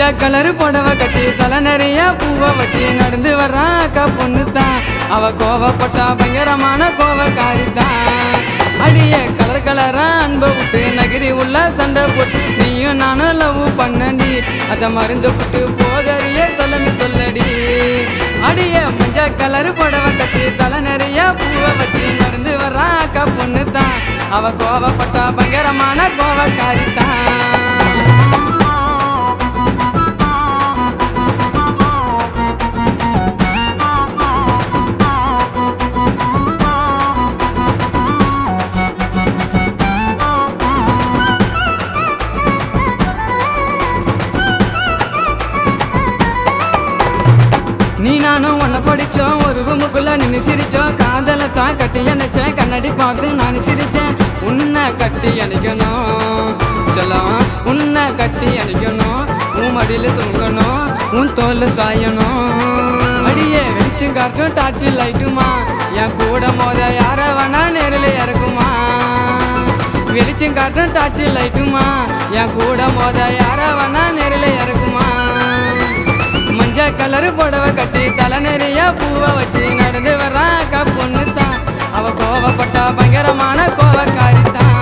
colour புடவை கட்டி தலை நிறைய பூவை வச்சு நடந்து வர்றான் அக்கா பொண்ணு தான் அவ கோவப்பட்டா பயங்கரமான கோவக்காரி தான் அடிய கலர் கலரா அன்பை விட்டு நகிரி உள்ள சண்டை போட்டு நீயும் நானும் லவ் பண்ணடி அத மருந்து விட்டு போதறிய சொல்லமி சொல்லடி அடிய மஞ்ச கலர் புடவை கட்டி தலை நிறைய பூவை வச்சு நடந்து வர்றான் அக்கா பொண்ணு தான் அவ கோவப்பட்டா பயங்கரமான கோவக்காரி தான் நீ நானும் உன்னை படிச்சோம் ஒரு ரூமுக்குள்ள நின்று சிரிச்சோம் காதலை தான் கட்டி அணைச்சேன் கண்ணாடி பார்த்து நான் சிரிச்சேன் உன்னை கட்டி அணைக்கணும் செல்லம் உன்னை கட்டி அணைக்கணும் உன் மடியில தூங்கணும் உன் தோல்ல சாயணும் அடியே வெளிச்சம் காற்றும் டார்ச் லைட்டுமா என் கூட மோத யார வேணா நேரில் இறக்குமா வெளிச்சம் காற்றும் டார்ச் லைட்டுமா என் கூட மோத யார வேணா நேரில் இறக்குமா மஞ்ச கலர் புடவை கட்டி தலை நிறைய பூவை வச்சு நடந்து வர்றான் அக்கா பொண்ணு தான் அவ கோவப்பட்டா பயங்கரமான கோவக்காரி தான்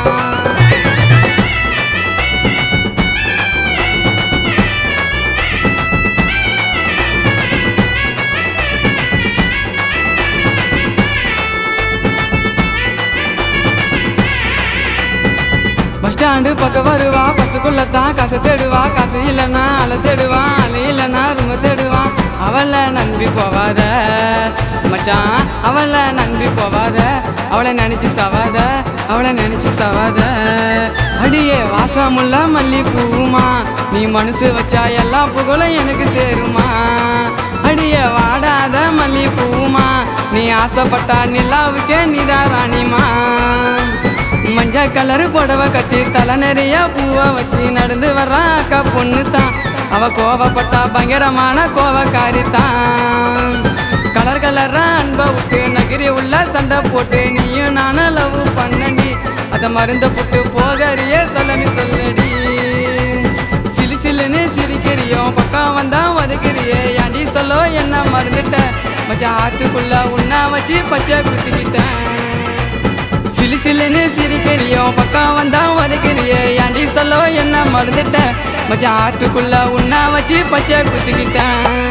பஸ் ஸ்டாண்டு பக்கம் வருவா பஸ்ஸுக்குள்ள தான் காசு தேடுவா காசு இல்லைன்னா அலை தேடுவா அலை இல்லைன்னா ரூம தேடுவா அவளை நம்பி போவாத மச்சான் அவளை நம்பி போவாத அவளை நினைச்சு சவாத அவளை நினைச்சு சவாத அடியே வாசமுள்ள மல்லி பூவுமா நீ மனசு வச்சா எல்லா புகழும் எனக்கு சேருமா அடியே வாடாத மல்லி பூவுமா நீ ஆசைப்பட்டா நிலாவுக்கே நீதான் ராணிமா மஞ்ச கலரு புடவை கட்டி தலை நிறைய பூவை வச்சு நடந்து வர்றான் அக்கா பொண்ணு தான் அவ கோவப்பட்டா பயங்கரமான கோவக்காரி தான் கலர் கலரா அன்பை விட்டு நகிரி உள்ள சண்டை போட்டு நீயும் நானும் லவ் பண்ணடி அத மருந்த போட்டு போகறிய தலைமை சொல்லடி சிலு சிலுன்னு சிரிக்கிறியோ பக்கம் வந்தா ஒதுக்கிறியே ஏன்டி சொல்லோ என்ன மறந்துட்ட மச்சான் ஆட்டுக்குள்ள உன்னை வச்சு பச்சை குத்திக்கிட்டேன் சிலு சிலுன்னு சிரிக்கிறியோ பக்கம் வந்தா உதைக்கிறியே ஏன்டி சொல்லோ என்ன மறந்துட்ட மச்சான் ஆட்டுக்குள்ள உன்னை வச்சு பச்சை குத்திக்கிட்டேன்